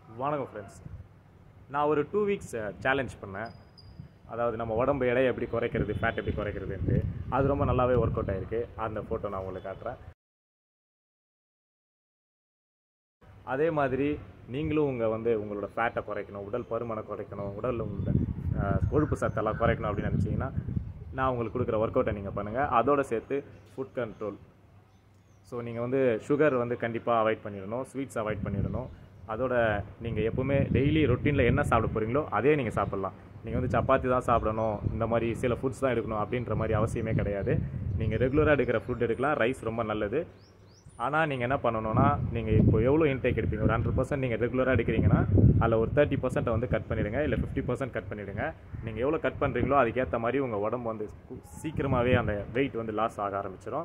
வணக்கம் ஃப்ரெண்ட்ஸ் நான் ஒரு டூ வீக்ஸ் சேலஞ்ச் பண்ணேன் அதாவது நம்ம உடம்பு எடையை எப்படி குறைக்கிறது ஃபேட் எப்படி குறைக்கிறதுன்ட்டு அது ரொம்ப நல்லாவே ஒர்க் அவுட் ஆயிருக்கு அந்த ஃபோட்டோ நான் உங்களுக்கு காட்டுறேன் அதே மாதிரி நீங்களும் உங்கள் வந்து உங்களோட ஃபேட்டை குறைக்கணும் உடல் பருமனை குறைக்கணும் உடலில் உள்ள அஹ், கொழுப்பு சத்தெல்லாம் குறைக்கணும் அப்படின்னு நினச்சிங்கன்னா நான் உங்களுக்கு கொடுக்குற ஒர்க் அவுட்டை நீங்கள் பண்ணுங்கள் அதோட சேர்த்து ஃபுட் கண்ட்ரோல் ஸோ நீங்கள் வந்து சுகர் வந்து கண்டிப்பாக அவாய்ட் பண்ணிடணும் ஸ்வீட்ஸ் அவாய்ட் பண்ணிடணும் அதோட நீங்கள் எப்போவுமே டெய்லி ரொட்டீனில் என்ன சாப்பிட போகிறீங்களோ அதே நீங்கள் சாப்பிட்லாம் நீங்கள் வந்து சப்பாத்தி தான் சாப்பிடணும் இந்த மாதிரி சில ஃபுட்ஸ் தான் எடுக்கணும் அப்படின்ற மாதிரி அவசியமே கிடையாது நீங்கள் ரெகுலராக எடுக்கிற ஃபுட் எடுக்கலாம் ரைஸ் ரொம்ப நல்லது ஆனால் நீங்கள் என்ன பண்ணணும்னா நீங்கள் இப்போ எவ்வளோ இன்டேக் எடுப்பீங்க ஒரு ஹண்ட்ரட் பர்சன்ட் நீங்கள் ரெகுலராக எடுக்கிறீங்கன்னா அதில் ஒரு தேர்ட்டி பர்சன்ட்டை வந்து கட் பண்ணிவிடுங்க இல்லை ஃபிஃப்டி பர்சன்ட் கட் பண்ணிவிடுங்க நீங்கள் எவ்வளோ கட் பண்ணுறீங்களோ அதுக்கேற்ற மாதிரி உங்கள் உடம்பு வந்து சீக்கிரமாகவே அந்த வெயிட் வந்து லாஸ் ஆக ஆரம்பிச்சிடும்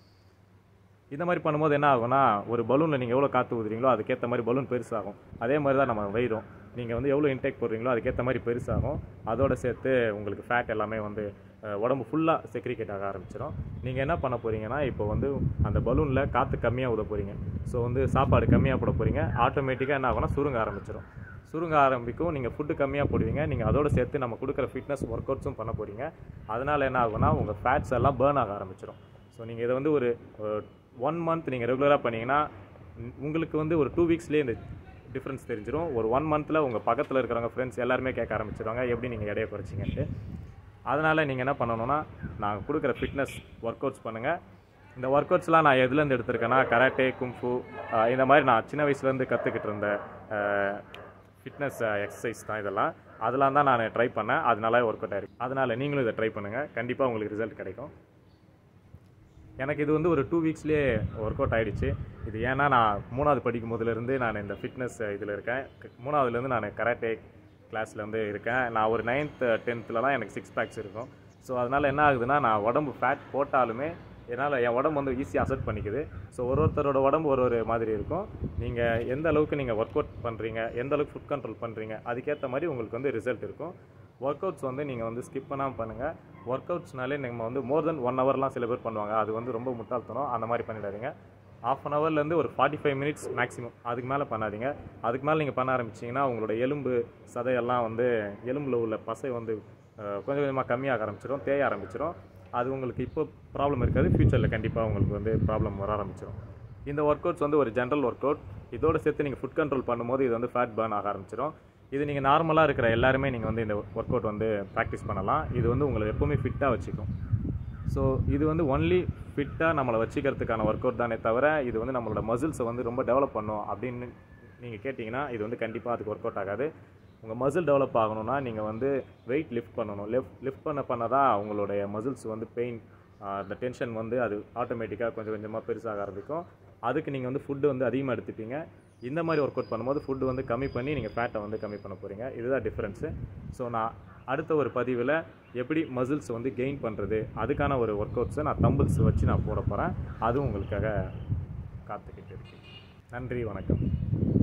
இந்த மாதிரி பண்ணும்போது என்ன ஆகும்னா ஒரு பலூனில் நீங்கள் எவ்வளோ காற்று ஊதுறீங்களோ அதுக்கேற்ற மாதிரி பலூன் பெருசாகும் அதே மாதிரி தான் நம்ம வயிறும் நீங்கள் வந்து எவ்வளோ இன்டேக் போடுறீங்களோ அதுக்கேற்ற மாதிரி பெருசாகும் அதோட சேர்த்து உங்களுக்கு ஃபேட் எல்லாமே வந்து அஹ், உடம்பு ஃபுல்லாக செக்ரிகேட் ஆக ஆரம்பிச்சிடும் நீங்கள் என்ன பண்ண போகிறீங்கன்னா இப்போ வந்து அந்த பலூனில் காற்று கம்மியாக ஊத போகிறீங்க ஸோ வந்து சாப்பாடு கம்மியாக போட போகிறீங்க ஆட்டோமேட்டிக்காக என்ன ஆகும்னா சுருங்க ஆரம்பிச்சிடும் சுருங்க ஆரம்பிக்கும் நீங்கள் ஃபுட்டு கம்மியாக போடுவீங்க நீங்கள் அதோட சேர்த்து நம்ம கொடுக்குற ஃபிட்னஸ் ஒர்க் அவுட்ஸும் பண்ண போகிறீங்க அதனால் என்ன ஆகும்னா உங்கள் ஃபேட்ஸ் எல்லாம் பேர்ன் ஆக ஆரம்பிச்சிடும் ஸோ நீங்கள் இதை வந்து ஒரு ஒன் மந்த் நீங்கள் ரெகுலராக பண்ணீங்கன்னா உம், உங்களுக்கு வந்து ஒரு டூ வீக்ஸ்லேயே இந்த டிஃப்ரென்ஸ் தெரிஞ்சிடும் ஒரு ஒன் மந்தில் உங்கள் பக்கத்தில் இருக்கிறவங்க ஃப்ரெண்ட்ஸ் எல்லாருமே கேட்க ஆரம்பிச்சிருவாங்க எப்படி நீங்கள் எடையை குறைச்சிங்கன்ட்டு அதனால் நீங்கள் என்ன பண்ணணும்னா நான் கொடுக்குற ஃபிட்னஸ் ஒர்க் அவுட்ஸ் பண்ணுங்கள் இந்த ஒர்க் அவுட்ஸ்லாம் நான் எதுலேருந்து எடுத்திருக்கேன்னா கராட்டே கும்ஃபு ஆஹ், இந்த மாதிரி நான் சின்ன வயசுலேருந்து கற்றுக்கிட்டு இருந்த ஃபிட்னஸ் எக்ஸசைஸ் தான் இதெல்லாம் அதெல்லாம் தான் நான் ட்ரை பண்ணேன் அதனால ஒர்க் அவுட் ஆயிருக்கு அதனால் நீங்களும் இதை ட்ரை பண்ணுங்கள் கண்டிப்பாக உங்களுக்கு ரிசல்ட் கிடைக்கும் எனக்கு இது வந்து ஒரு டூ வீக்ஸ்லேயே ஒர்க் அவுட் ஆயிடுச்சு இது ஏன்னா நான் மூணாவது படிக்கும் போதுலேருந்து நான் இந்த ஃபிட்னஸ் இதில் இருக்கேன் க- மூணாவதுலேருந்து நான் கராட்டே கிளாஸில் வந்து இருக்கேன் நான் ஒரு நைன்த் டென்த்துலலாம் எனக்கு சிக்ஸ் பேக்ஸ் இருக்கும் ஸோ அதனால் என்ன ஆகுதுன்னா நான் உடம்பு ஃபேட் போட்டாலுமே என்னால் என் உடம்பு வந்து ஈஸியாக அசெப்ட் பண்ணிக்குது ஸோ ஒரு ஒருத்தரோட உடம்பு ஒரு ஒரு மாதிரி இருக்கும் நீங்கள் எந்த அளவுக்கு நீங்கள் ஒர்க் அவுட் பண்ணுறீங்க எந்த அளவுக்கு ஃபுட் கண்ட்ரோல் பண்ணுறீங்க அதுக்கேற்ற மாதிரி உங்களுக்கு வந்து ரிசல்ட் இருக்கும் ஒர்க் அவுட்ஸ் வந்து நீங்கள் வந்து ஸ்கிப் பண்ணாமல் பண்ணுங்கள் ஒர்க் அவுட்ஸ்னாலே நம்ம வந்து மோர் தென் ஒன் ஹவர்லாம் சில பேர் பண்ணுவாங்க அது வந்து ரொம்ப முட்டாள்தனம் அந்த மாதிரி பண்ணிடாதீங்க ஆஃப் அன் ஹவர்லேருந்து ஒரு ஃபார்ட்டி ஃபைவ் மினிட்ஸ் மேக்ஸிமம் அதுக்கு மேலே பண்ணாதீங்க அதுக்கு மேலே நீங்கள் பண்ண ஆரம்பிச்சிங்கன்னா உங்களோட எலும்பு சதையெல்லாம் வந்து எலும்பில் உள்ள பசை வந்து அஹ், கொஞ்சம் கொஞ்சமாக கம்மியாக ஆரம்பிச்சிடும் தேய ஆரம்பிச்சிடும் அது உங்களுக்கு இப்போ ப்ராப்ளம் இருக்காது ஃப்யூச்சரில் கண்டிப்பாக உங்களுக்கு வந்து ப்ராப்ளம் வர ஆரம்பிச்சிடும் இந்த ஒர்க் அவுட்ஸ் வந்து ஒரு ஜென்ரல் ஒர்க் அவுட் இதோட சேர்த்து நீங்கள் ஃபுட் கண்ட்ரோல் பண்ணும்போது இது வந்து ஃபேட் பர்ன் ஆக ஆரம்பிச்சிடும் இது நீங்கள் நார்மலாக இருக்கிற எல்லாருமே நீங்கள் வந்து இந்த ஒர்க் அவுட் வந்து ப்ராக்டிஸ் பண்ணலாம் இது வந்து உங்களை எப்போவுமே ஃபிட்டாக வச்சுக்கும் ஸோ இது வந்து ஒன்லி ஃபிட்டாக நம்மளை வச்சுக்கிறதுக்கான ஒர்க் அவுட் தானே தவிர இது வந்து நம்மளோட மசில்ஸை வந்து ரொம்ப டெவலப் பண்ணும் அப்படின்னு நீங்கள் கேட்டிங்கன்னா இது வந்து கண்டிப்பாக அதுக்கு ஒர்க் அவுட் ஆகாது உங்கள் மசில் டெவலப் ஆகணும்னா நீங்கள் வந்து வெயிட் லிஃப்ட் பண்ணணும் லிஃப்ட் லிஃப்ட் பண்ண பண்ண தான் உங்களுடைய மசில்ஸ் வந்து பெயின் அந்த டென்ஷன் வந்து அது ஆட்டோமேட்டிக்காக கொஞ்சம் கொஞ்சமாக பெருசாக ஆரம்பிக்கும் அதுக்கு நீங்கள் வந்து ஃபுட்டு வந்து அதிகமாக எடுத்துப்பீங்க இந்த மாதிரி ஒர்க் அவுட் பண்ணும்போது ஃபுட்டு வந்து கம்மி பண்ணி நீங்கள் ஃபேட்டை வந்து கம்மி பண்ண போகிறீங்க இதுதான் டிஃப்ரென்ஸு ஸோ நான் அடுத்த ஒரு பதிவில் எப்படி மசில்ஸ் வந்து கெயின் பண்ணுறது அதுக்கான ஒரு ஒர்க் அவுட்ஸை நான் தம்பிள்ஸ் வச்சு நான் போட போகிறேன் அதுவும் உங்களுக்காக காத்துக்கிட்டு இருக்கு நன்றி வணக்கம்